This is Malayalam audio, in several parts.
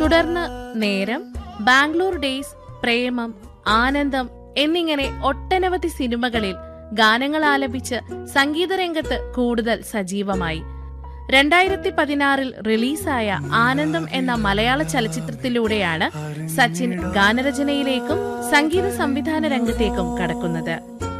തുടർന്ന് നേരം ബാംഗ്ലൂർ ഡേയ്സ് പ്രേമം ആനന്ദം എന്നിങ്ങനെ ഒട്ടനവധി സിനിമകളിൽ ഗാനങ്ങൾ ആലപിച്ച് സംഗീതരംഗത്ത് കൂടുതൽ സജീവമായി രണ്ടായിരത്തി പതിനാറിൽ റിലീസായ ആനന്ദം എന്ന മലയാള ചലച്ചിത്രത്തിലൂടെയാണ് സച്ചിൻ ഗാനരചനയിലേക്കും സംഗീത സംവിധാന രംഗത്തേക്കും കടക്കുന്നത്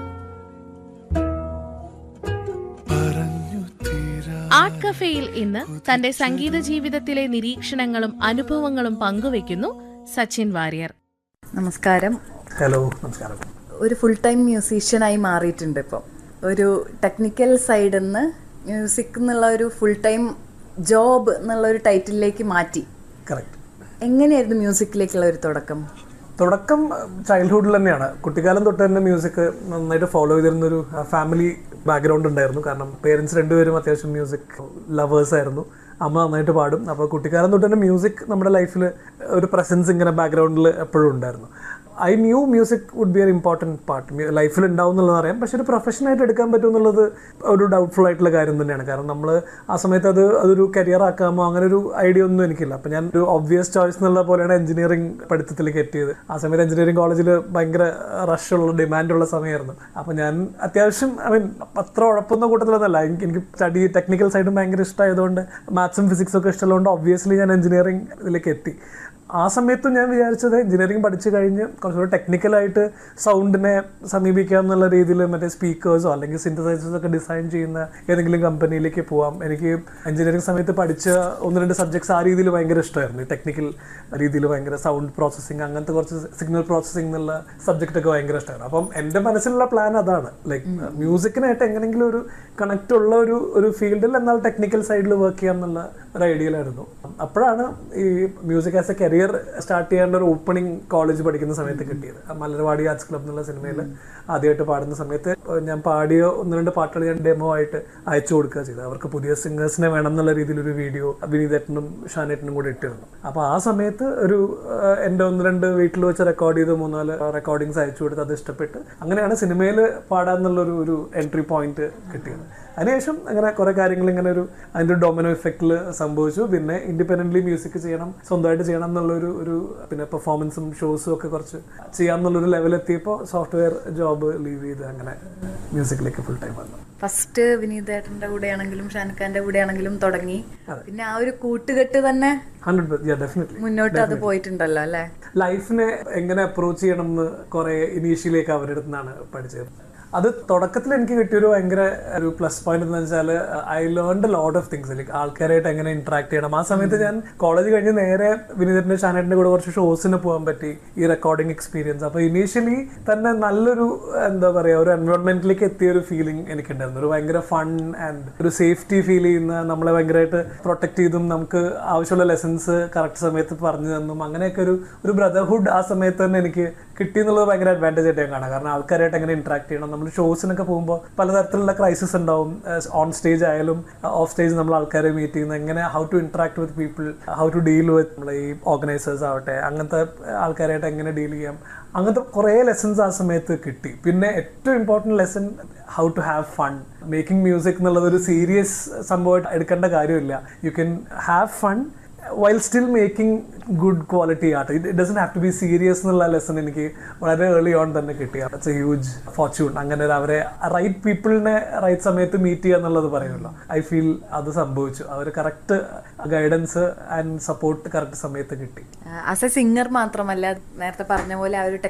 ആർട്ട് കഫേയിൽ ഇന്ന് തന്റെ സംഗീത ജീവിതത്തിലെ നിരീക്ഷണങ്ങളും അനുഭവങ്ങളും പങ്കുവെക്കുന്നു സച്ചിൻ വാര്യർ നമസ്കാരം ഹലോ നമസ്കാരം ഒരു ഫുൾ ടൈം മ്യൂസീഷ്യനായി മാറിയിട്ടുണ്ട് ഇപ്പം ഒരു ടെക്നിക്കൽ സൈഡിൽ നിന്ന് മ്യൂസിക് എന്നുള്ള ഒരു ഫുൾ ടൈം ജോബ് എന്നുള്ള ഒരു ടൈറ്റിലേക്ക് മാറ്റി കറക്റ്റ് എങ്ങനെയായിരുന്നു മ്യൂസിക്കിലേക്കുള്ള ഒരു തുടക്കം തുടക്കം ചൈൽഡ്ഹുഡിൽ തന്നെയാണ് കുട്ടിക്കാലം തൊട്ട് തന്നെ മ്യൂസിക് നന്നായിട്ട് ഫോളോ ചെയ്തിരുന്നൊരു ഫാമിലി ബാക്ക്ഗ്രൗണ്ട് ഉണ്ടായിരുന്നു കാരണം പേരൻസ് രണ്ടുപേരും അത്യാവശ്യം മ്യൂസിക് ലവേഴ്സ് ആയിരുന്നു അമ്മ നന്നായിട്ട് പാടും അപ്പോൾ കുട്ടിക്കാലം തൊട്ട് തന്നെ മ്യൂസിക് നമ്മുടെ ലൈഫിൽ ഒരു പ്രസൻസ് ഇങ്ങനെ ബാക്ക്ഗ്രൗണ്ടിൽ എപ്പോഴും ഉണ്ടായിരുന്നു I knew music would be an important part ലൈഫിൽ ഉണ്ടാവും എന്നുള്ളത് അറിയാം പക്ഷെ ഒരു പ്രൊഫഷനായിട്ട് എടുക്കാൻ പറ്റും എന്നുള്ളത് ഒരു ഡൗട്ട്ഫുൾ ആയിട്ടുള്ള കാര്യം തന്നെയാണ് കാരണം നമ്മൾ ആ സമയത്ത് അത് അതൊരു കരിയർ ആക്കാമോ അങ്ങനെ ഒരു ഐഡിയ ഒന്നും എനിക്കില്ല അപ്പം ഞാൻ ഒരു ഒബ്വിയസ് ചോയ്സ് എന്നുള്ള പോലെയാണ് എഞ്ചിനീയറിംഗ് പഠിത്തത്തിലേക്ക് എത്തിയത് ആ സമയത്ത് എഞ്ചിനീയറിംഗ് കോളേജിൽ ഭയങ്കര റഷുള്ള ഡിമാൻഡുള്ള സമയമായിരുന്നു അപ്പം ഞാൻ അത്യാവശ്യം ഐ മീൻ അത്ര ഉഴപ്പുന്ന കൂട്ടത്തിലൊന്നല്ല എനിക്ക് എനിക്ക് സ്റ്റഡി ടെക്നിക്കൽ സൈഡും ഭയങ്കര ഇഷ്ടമായതുകൊണ്ട് മാത്സും ഫിസിക്സും ഒക്കെ ഇഷ്ടമുള്ളതുകൊണ്ട് ഒബ്വിയസ്ലി ഞാൻ എഞ്ചിനീയറിംഗ് ഇതിലേക്ക് എത്തി ആ സമയത്തും ഞാൻ വിചാരിച്ചത് എഞ്ചിനീയറിംഗ് പഠിച്ചു കഴിഞ്ഞ് കുറച്ചുകൂടെ ടെക്നിക്കലായിട്ട് സൗണ്ടിനെ സമീപിക്കാം എന്നുള്ള രീതിയിൽ മറ്റേ സ്പീക്കേഴ്സോ അല്ലെങ്കിൽ സിന്തസൈസേഴ്സോ ഒക്കെ ഡിസൈൻ ചെയ്യുന്ന ഏതെങ്കിലും കമ്പനിയിലേക്ക് പോവാം എനിക്ക് എഞ്ചിനീയറിംഗ് സമയത്ത് പഠിച്ച ഒന്ന് രണ്ട് സബ്ജക്ട്സ് ആ രീതിയിൽ ഭയങ്കര ഇഷ്ടമായിരുന്നു ടെക്നിക്കൽ രീതിയിൽ ഭയങ്കര സൗണ്ട് പ്രോസസ്സിങ് അങ്ങനത്തെ കുറച്ച് സിഗ്നൽ പ്രോസസ്സിംഗ് എന്നുള്ള സബ്ജക്റ്റ് ഒക്കെ ഭയങ്കര ഇഷ്ടമായിരുന്നു അപ്പം എൻ്റെ മനസ്സിലുള്ള പ്ലാൻ അതാണ് ലൈക്ക് മ്യൂസിക്കിനായിട്ട് എങ്ങനെയെങ്കിലും ഒരു കണക്റ്റ് ഉള്ള ഒരു ഒരു ഫീൽഡിൽ എന്നാൽ ടെക്നിക്കൽ സൈഡിൽ വർക്ക് ചെയ്യാം എന്നുള്ള ഒരു ഐഡിയയിലായിരുന്നു അപ്പോഴാണ് ഈ music as a career start ചെയ്യാനുള്ള ഒരു ഓപ്പണിംഗ് കോളേജ് പഠിക്കുന്ന സമയത്ത് കിട്ടിയത് മലർവാടി ആർട്സ് ക്ലബ് എന്നുള്ള സിനിമയിൽ ആദ്യമായിട്ട് പാടുന്ന സമയത്ത് ഞാൻ പാടിയ ഒന്ന് രണ്ട് പാട്ടുകൾ ഞാൻ ഡെമോ ആയിട്ട് അയച്ചു കൊടുക്കുക ചെയ്തത് അവർക്ക് പുതിയ സിംഗേഴ്സിനെ വേണം എന്നുള്ള രീതിയിൽ ഒരു വീഡിയോ വിനീതേട്ടനും ഷാനേട്ടനും കൂടെ ഇട്ടിരുന്നു അപ്പോൾ ആ സമയത്ത് ഒരു ആ, എൻ്റെ ഒന്ന് രണ്ട് വീട്ടിൽ വെച്ച് റെക്കോർഡ് ചെയ്ത് മൂന്നാല് റെക്കോർഡിങ്സ് അയച്ചു കൊടുത്ത് അത് ഇഷ്ടപ്പെട്ട് അങ്ങനെയാണ് സിനിമയിൽ പാടാന്നുള്ളൊരു ഒരു എൻട്രി പോയിന്റ് കിട്ടിയത് അതിനുശേഷം അങ്ങനെ കുറെ കാര്യങ്ങൾ ഇങ്ങനെ ഒരു അതിൻ്റെ ഒരു ഡൊമിനോ ഇഫക്റ്റിൽ സംഭവിച്ചു പിന്നെ ഇൻഡിപെൻഡൻ്റ്ലി മ്യൂസിക് ചെയ്യണം സ്വന്തമായിട്ട് ചെയ്യണം എന്നുള്ളൊരു ഒരു പിന്നെ പെർഫോമൻസും ഷോസും ഒക്കെ കുറച്ച് ചെയ്യാം എന്നുള്ളൊരു ലെവലെത്തിയപ്പോൾ സോഫ്റ്റ്വെയർ ജോബ് ലീവ് ചെയ്ത് അങ്ങനെ മ്യൂസിക്കിലേക്ക് ഫുൾ ടൈം വന്നു ഫസ്റ്റ് വിനീതേട്ടന്റെ കൂടെയാണെങ്കിലും ഷാനഖാന്റെ കൂടെയാണെങ്കിലും തുടങ്ങി പിന്നെ ആ ഒരു കൂട്ടുകെട്ട് തന്നെ ഹൺഡ്രഡ് ഡെഫിനറ്റ്ലി മുന്നോട്ട് അത് പോയിട്ടുണ്ടല്ലോ അല്ലേ ലൈഫിനെ എങ്ങനെ അപ്രോച്ച് ചെയ്യണം എന്ന് കുറെ ഇനീഷ്യലേക്ക് അവരുടെ അടുത്ത് നിന്നാണ് പഠിച്ചത് അത് തുടക്കത്തിൽ എനിക്ക് കിട്ടിയൊരു ഭയങ്കര ഒരു പ്ലസ് പോയിന്റ് എന്ന് വെച്ചാൽ I learned lot of things like ആൾക്കാരായിട്ട് എങ്ങനെ ഇന്ററാക്ട് ചെയ്യണം ആ സമയത്ത് ഞാൻ കോളേജ് കഴിഞ്ഞ് നേരെ വിനീതന്റെ ഷാനേട്ടിന്റെ കൂടെ കുറച്ച് ഷോസിന് പോകാൻ പറ്റി ഈ റെക്കോർഡിംഗ് എക്സ്പീരിയൻസ് അപ്പൊ ഇനീഷ്യലി തന്നെ നല്ലൊരു എന്താ പറയാ ഒരു എൻവയോൺമെന്റിലേക്ക് എത്തിയ ഒരു ഫീലിംഗ് എനിക്കുണ്ടായിരുന്നു ഒരു ഭയങ്കര ഫൺ ആൻഡ് ഒരു സേഫ്റ്റി ഫീൽ ചെയ്യുന്ന നമ്മളെ ഭയങ്കരമായിട്ട് പ്രൊട്ടക്ട് ചെയ്തും നമുക്ക് ആവശ്യമുള്ള ലെസൺസ് കറക്റ്റ് സമയത്ത് പറഞ്ഞു തന്നും അങ്ങനെയൊക്കെ ഒരു ഒരു ബ്രദർഹുഡ് ആ സമയത്ത് തന്നെ എനിക്ക് കിട്ടി എന്നുള്ളത് ഭയങ്കര അഡ്വാൻറ്റേജ് ആയിട്ട് ഞാൻ കാണാം കാരണം ആൾക്കാരായിട്ട് എങ്ങനെ ഇന്ററാക്ട് ചെയ്യണം നമ്മൾ ഷോസിനൊക്കെ പോകുമ്പോൾ പലതരത്തിലുള്ള ക്രൈസിസ് ഉണ്ടാവും ഓൺ സ്റ്റേജ് ആയാലും ഓഫ് സ്റ്റേജ് നമ്മൾ ആൾക്കാരെ മീറ്റ് ചെയ്യുന്ന എങ്ങനെ how to interact with people how to deal with നമ്മളെ ഈ ഓർഗനൈസേഴ്സ് ആവട്ടെ അങ്ങനത്തെ ആൾക്കാരായിട്ട് എങ്ങനെ ഡീൽ ചെയ്യാം അങ്ങനത്തെ കുറേ ലെസൺസ് ആ സമയത്ത് കിട്ടി പിന്നെ ഏറ്റവും important lesson how to have fun making music എന്നുള്ളത് ഒരു സീരിയസ് സംഭവമായിട്ട് എടുക്കേണ്ട കാര്യമില്ല you can have fun while still making good quality art it doesn't have to be serious എന്നുള്ള ലെസൺ എനിക്ക് വളരെ ഏർലി ഓൺ തന്നെ കിട്ടി ഇറ്റ്സ് എ ഹ്യൂജ് ഫോർച്യൂൺ അങ്ങനെ ഒരു അവരെ റൈറ്റ് പീപ്പിളിനെ റൈറ്റ് സമയത്ത് മീറ്റ് ചെയ്യുക എന്നുള്ളത് പറയുമല്ലോ ഐ ഫീൽ അത് സംഭവിച്ചു അവർ correct guidance and support correct സമയത്ത് കിട്ടി ആസ് എ സിംഗർ മാത്രമല്ല നേരത്തെ പറഞ്ഞ പോലെ ആ ഒരു